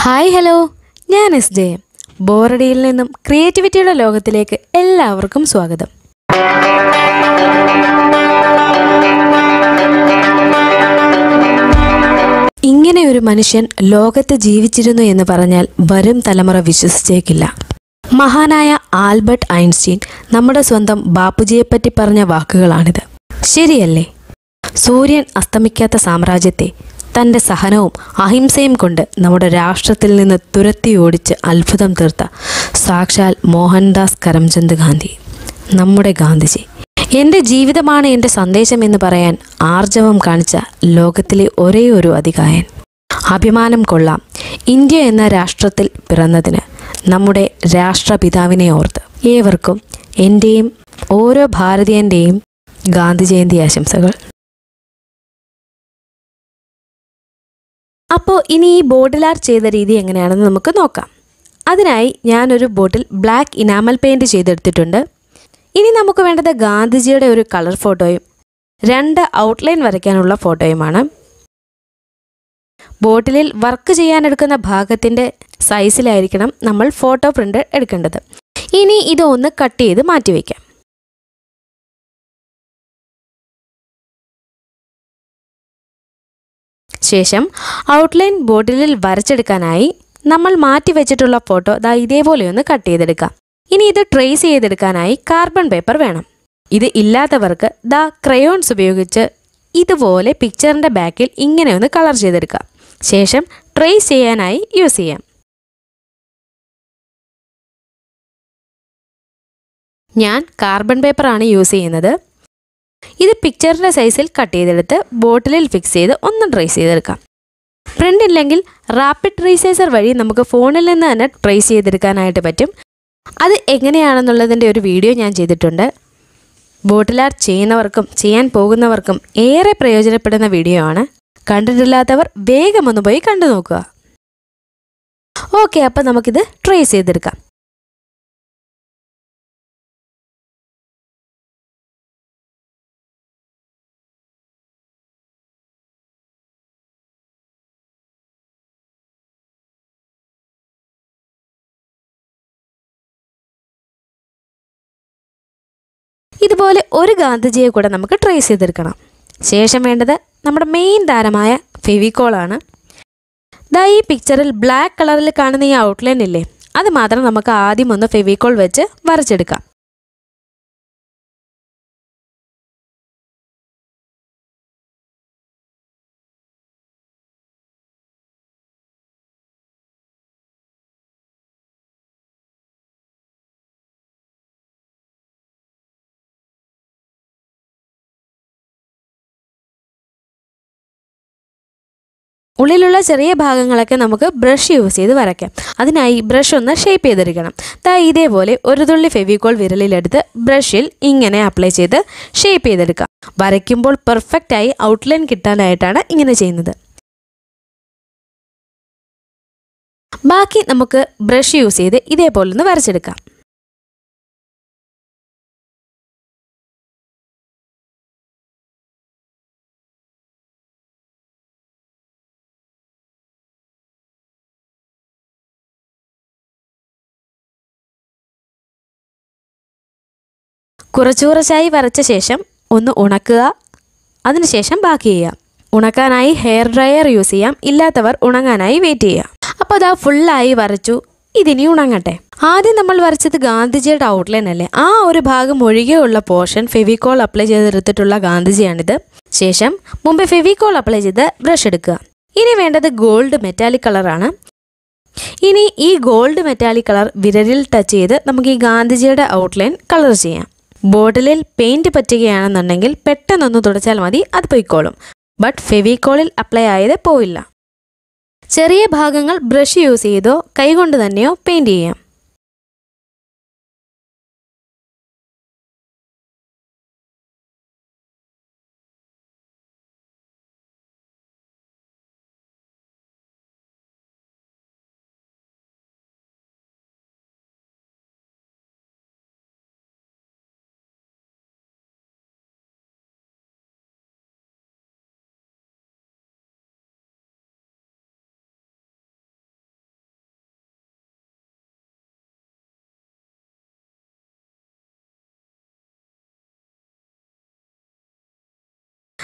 hi hello ഞാൻ S J ബോറടിയിൽ നിന്നും ക്രിയേറ്റിവിറ്റിയുടെ ലോകത്തിലേക്ക് എല്ലാവർക്കും സ്വാഗതം ഇങ്ങനെ ഒരു മനുഷ്യൻ ലോകത്ത് ജീവിച്ചിരുന്നു എന്ന് പറഞ്ഞാൽ വരും തലമുറ വിശ്വസിച്ചേക്കില്ല മഹാനായ ആൽബർട്ട് ഐൻസ്റ്റീൻ നമ്മുടെ സ്വന്തം ബാപ്പുജിയെപ്പറ്റി പറഞ്ഞ വാക്കുകളാണിത് ശരിയല്ലേ സൂര്യൻ അസ്തമിക്കാത്ത സാമ്രാജ്യത്തെ തൻ്റെ സഹനവും അഹിംസയും കൊണ്ട് നമ്മുടെ രാഷ്ട്രത്തിൽ നിന്ന് തുരത്തി ഓടിച്ച് അത്ഭുതം തീർത്ത സാക്ഷാൽ മോഹൻദാസ് കരംചന്ദ് ഗാന്ധി നമ്മുടെ ഗാന്ധിജി എൻ്റെ ജീവിതമാണ് എൻ്റെ സന്ദേശം എന്ന് പറയാൻ ആർജവം കാണിച്ച ലോകത്തിലെ ഒരേ ഒരു അതികായൻ അഭിമാനം കൊള്ളാം ഇന്ത്യ എന്ന രാഷ്ട്രത്തിൽ പിറന്നതിന് നമ്മുടെ രാഷ്ട്രപിതാവിനെ ഓർത്ത് ഏവർക്കും എൻ്റെയും ഓരോ ഭാരതീയൻ്റെയും ഗാന്ധി ജയന്തി ആശംസകൾ അപ്പോൾ ഇനി ഈ ബോട്ടിൽ ആർട്ട് ചെയ്ത രീതി എങ്ങനെയാണെന്ന് നമുക്ക് നോക്കാം അതിനായി ഞാനൊരു ബോട്ടിൽ ബ്ലാക്ക് ഇനാമൽ പെയിൻറ് ചെയ്തെടുത്തിട്ടുണ്ട് ഇനി നമുക്ക് വേണ്ടത് ഗാന്ധിജിയുടെ ഒരു കളർ ഫോട്ടോയും രണ്ട് ഔട്ട്ലൈൻ വരയ്ക്കാനുള്ള ഫോട്ടോയുമാണ് ബോട്ടിലിൽ വർക്ക് ചെയ്യാനെടുക്കുന്ന ഭാഗത്തിൻ്റെ സൈസിലായിരിക്കണം നമ്മൾ ഫോട്ടോ പ്രിൻ്റ് എടുക്കേണ്ടത് ഇനി ഇത് ഒന്ന് കട്ട് ചെയ്ത് മാറ്റിവെക്കാം ശേഷം ഔട്ട്ലൈൻ ബോട്ടിലിൽ വരച്ചെടുക്കാനായി നമ്മൾ മാറ്റി വെച്ചിട്ടുള്ള ഫോട്ടോ ദാ ഇതേപോലെ ഒന്ന് കട്ട് ചെയ്തെടുക്കാം ഇനി ഇത് ട്രേസ് ചെയ്തെടുക്കാനായി കാർബൺ പേപ്പർ വേണം ഇത് ഇല്ലാത്തവർക്ക് ദാ ക്രയോൺസ് ഉപയോഗിച്ച് ഇതുപോലെ പിക്ചറിൻ്റെ ബാക്കിൽ ഇങ്ങനെ ഒന്ന് കളർ ചെയ്തെടുക്കാം ശേഷം ട്രേസ് ചെയ്യാനായി യൂസ് ചെയ്യാം ഞാൻ കാർബൺ പേപ്പറാണ് യൂസ് ചെയ്യുന്നത് ഇത് പിക്ചറിൻ്റെ സൈസിൽ കട്ട് ചെയ്തെടുത്ത് ബോട്ടിലിൽ ഫിക്സ് ചെയ്ത് ഒന്ന് ട്രേസ് ചെയ്തെടുക്കാം പ്രിൻ്റ് ഇല്ലെങ്കിൽ റാപ്പിഡ് ട്രേസേസർ വഴി നമുക്ക് ഫോണിൽ നിന്ന് തന്നെ ട്രേസ് ചെയ്തെടുക്കാനായിട്ട് പറ്റും അത് എങ്ങനെയാണെന്നുള്ളതിൻ്റെ ഒരു വീഡിയോ ഞാൻ ചെയ്തിട്ടുണ്ട് ബോട്ടിൽ ആർട്ട് ചെയ്യുന്നവർക്കും ചെയ്യാൻ പോകുന്നവർക്കും ഏറെ പ്രയോജനപ്പെടുന്ന വീഡിയോ ആണ് കണ്ടിട്ടില്ലാത്തവർ വേഗം ഒന്ന് പോയി കണ്ടു നോക്കുക ഓക്കെ അപ്പം നമുക്കിത് ട്രേസ് ചെയ്തെടുക്കാം ഇതുപോലെ ഒരു ഗാന്ധിജിയെ കൂടെ നമുക്ക് ട്രേസ് ചെയ്തെടുക്കണം ശേഷം വേണ്ടത് നമ്മുടെ മെയിൻ താരമായ ഫെവിക്കോളാണ് ദാ ഈ പിക്ചറിൽ ബ്ലാക്ക് കളറിൽ കാണുന്ന ഈ ഔട്ട്ലൈൻ ഇല്ലേ അത് മാത്രം നമുക്ക് ആദ്യം ഒന്ന് ഫെവിക്കോൾ വെച്ച് വരച്ചെടുക്കാം ഉള്ളിലുള്ള ചെറിയ ഭാഗങ്ങളൊക്കെ നമുക്ക് ബ്രഷ് യൂസ് ചെയ്ത് വരയ്ക്കാം അതിനായി ബ്രഷ് ഒന്ന് ഷേപ്പ് ചെയ്തെടുക്കണം ദാ ഇതേപോലെ ഒരു തുള്ളി ഫെവിക്കോൾ വിരലിലെടുത്ത് ബ്രഷിൽ ഇങ്ങനെ അപ്ലൈ ചെയ്ത് ഷേപ്പ് ചെയ്തെടുക്കാം വരയ്ക്കുമ്പോൾ പെർഫെക്റ്റ് ആയി ഔട്ട്ലൈൻ കിട്ടാനായിട്ടാണ് ഇങ്ങനെ ചെയ്യുന്നത് ബാക്കി നമുക്ക് ബ്രഷ് യൂസ് ചെയ്ത് ഇതേപോലെ ഒന്ന് വരച്ചെടുക്കാം കുറച്ചു കുറച്ചായി വരച്ച ശേഷം ഒന്ന് ഉണക്കുക അതിനുശേഷം ബാക്കി ചെയ്യാം ഉണക്കാനായി ഹെയർ ഡ്രയർ യൂസ് ചെയ്യാം ഇല്ലാത്തവർ ഉണങ്ങാനായി വെയിറ്റ് ചെയ്യാം അപ്പോൾ അതാ ഫുള്ളായി വരച്ചു ഇതിനി ഉണങ്ങട്ടെ ആദ്യം നമ്മൾ വരച്ചത് ഗാന്ധിജിയുടെ ഔട്ട്ലൈൻ അല്ലേ ആ ഒരു ഭാഗം ഒഴികെയുള്ള പോർഷൻ ഫെവിക്കോൾ അപ്ലൈ ചെയ്തെടുത്തിട്ടുള്ള ഗാന്ധിജിയാണിത് ശേഷം മുമ്പ് ഫെവിക്കോൾ അപ്ലൈ ചെയ്ത് ബ്രഷ് എടുക്കുക ഇനി വേണ്ടത് ഗോൾഡ് മെറ്റാലിക് കളറാണ് ഇനി ഈ ഗോൾഡ് മെറ്റാലിക് കളർ വിരലിൽ ടച്ച് ചെയ്ത് നമുക്ക് ഈ ഗാന്ധിജിയുടെ ഔട്ട്ലൈൻ കളർ ചെയ്യാം ബോട്ടിലിൽ പെയിന്റ് പറ്റുകയാണെന്നുണ്ടെങ്കിൽ പെട്ടെന്നൊന്ന് തുടച്ചാൽ മതി അത് പൊയ്ക്കോളും ബട്ട് ഫെവിക്കോളിൽ അപ്ലൈ ആയത് പോയില്ല ചെറിയ ഭാഗങ്ങൾ ബ്രഷ് യൂസ് ചെയ്തോ കൈകൊണ്ട് തന്നെയോ പെയിന്റ് ചെയ്യാം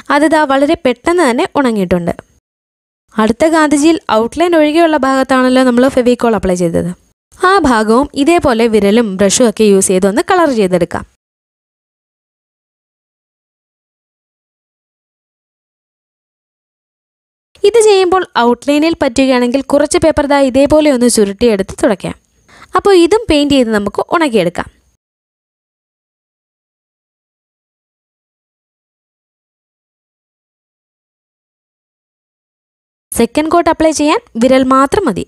അത് ദാ വളരെ പെട്ടെന്ന് തന്നെ ഉണങ്ങിയിട്ടുണ്ട് അടുത്ത ഗാന്ധിജിയിൽ ഔട്ട്ലൈൻ ഒഴികെയുള്ള ഭാഗത്താണല്ലോ നമ്മൾ ഫെവിക്കോൾ അപ്ലൈ ചെയ്തത് ആ ഭാഗവും ഇതേപോലെ വിരലും ബ്രഷും ഒക്കെ യൂസ് ചെയ്തൊന്ന് കളർ ചെയ്തെടുക്കാം ഇത് ചെയ്യുമ്പോൾ ഔട്ട്ലൈനിൽ പറ്റുകയാണെങ്കിൽ കുറച്ച് പേപ്പർ ദാ ഇതേപോലെ ഒന്ന് ചുരുട്ടിയെടുത്ത് തുടയ്ക്കാം അപ്പോൾ ഇതും പെയിൻറ് ചെയ്ത് നമുക്ക് ഉണക്കിയെടുക്കാം സെക്കൻഡ് കോട്ട് അപ്ലൈ ചെയ്യാൻ വിരൽ മാത്രം മതി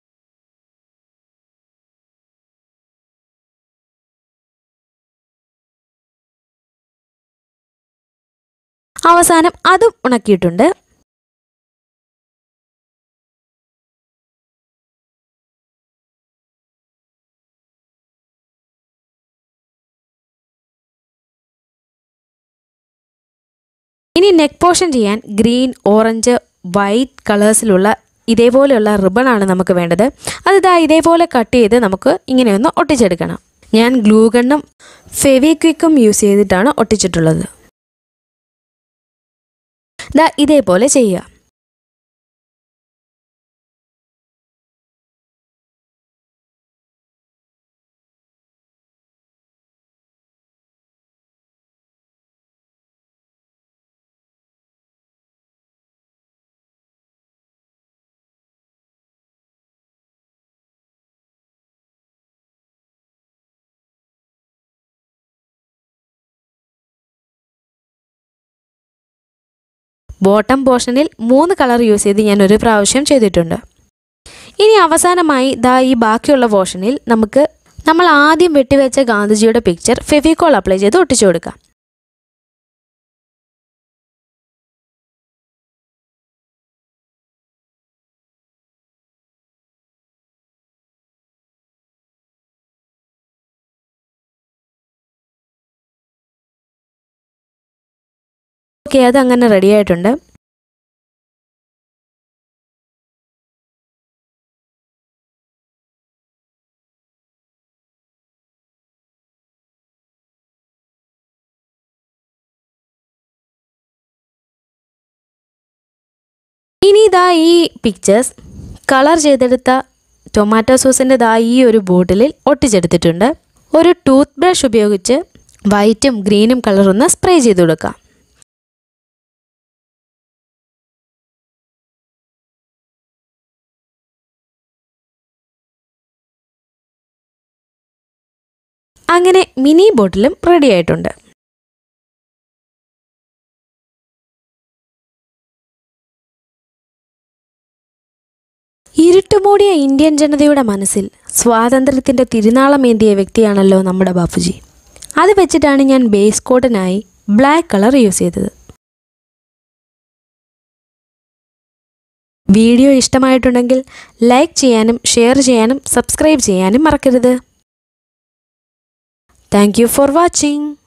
അവസാനം അതും ഉണക്കിയിട്ടുണ്ട് ഇനി നെക്ക് പോർഷൻ ചെയ്യാൻ ഗ്രീൻ ഓറഞ്ച് വൈറ്റ് കളേഴ്സിലുള്ള ഇതേപോലെയുള്ള റിബണാണ് നമുക്ക് വേണ്ടത് അത് ഇതാ ഇതേപോലെ കട്ട് ചെയ്ത് നമുക്ക് ഇങ്ങനെയൊന്ന് ഒട്ടിച്ചെടുക്കണം ഞാൻ ഗ്ലൂ ഗണ്ണും ഫെവിക്വിക്കും യൂസ് ചെയ്തിട്ടാണ് ഒട്ടിച്ചിട്ടുള്ളത് ദാ ഇതേപോലെ ചെയ്യുക ബോട്ടം പോർഷനിൽ മൂന്ന് കളർ യൂസ് ചെയ്ത് ഞാൻ ഒരു പ്രാവശ്യം ചെയ്തിട്ടുണ്ട് ഇനി അവസാനമായി ദാ ഈ ബാക്കിയുള്ള പോർഷനിൽ നമുക്ക് നമ്മൾ ആദ്യം വെട്ടിവെച്ച ഗാന്ധിജിയുടെ പിക്ചർ ഫെവിക്കോൾ അപ്ലൈ ചെയ്ത് ഒട്ടിച്ചു കൊടുക്കാം ഓക്കെ അത് അങ്ങനെ റെഡി ആയിട്ടുണ്ട് ഇനി ഇതാ ഈ പിക്ചേഴ്സ് കളർ ചെയ്തെടുത്ത ടൊമാറ്റോ സോസിൻ്റെ ദാ ഈ ഒരു ബോട്ടിലിൽ ഒട്ടിച്ചെടുത്തിട്ടുണ്ട് ഒരു ടൂത്ത് ബ്രഷ് ഉപയോഗിച്ച് വൈറ്റും ഗ്രീനും കളർ ഒന്ന് സ്പ്രേ ചെയ്ത് കൊടുക്കാം അങ്ങനെ മിനി ബോട്ടിലും റെഡി ആയിട്ടുണ്ട് ഇരുട്ടുമൂടിയ ഇന്ത്യൻ ജനതയുടെ മനസ്സിൽ സ്വാതന്ത്ര്യത്തിൻ്റെ തിരുനാളമേന്തിയ വ്യക്തിയാണല്ലോ നമ്മുടെ ബാപ്പുജി അത് വെച്ചിട്ടാണ് ഞാൻ ബേസ് കോട്ടിനായി ബ്ലാക്ക് കളർ യൂസ് ചെയ്തത് വീഡിയോ ഇഷ്ടമായിട്ടുണ്ടെങ്കിൽ ലൈക്ക് ചെയ്യാനും ഷെയർ ചെയ്യാനും സബ്സ്ക്രൈബ് ചെയ്യാനും മറക്കരുത് താങ്ക് യു ഫോർ വാച്ചിങ്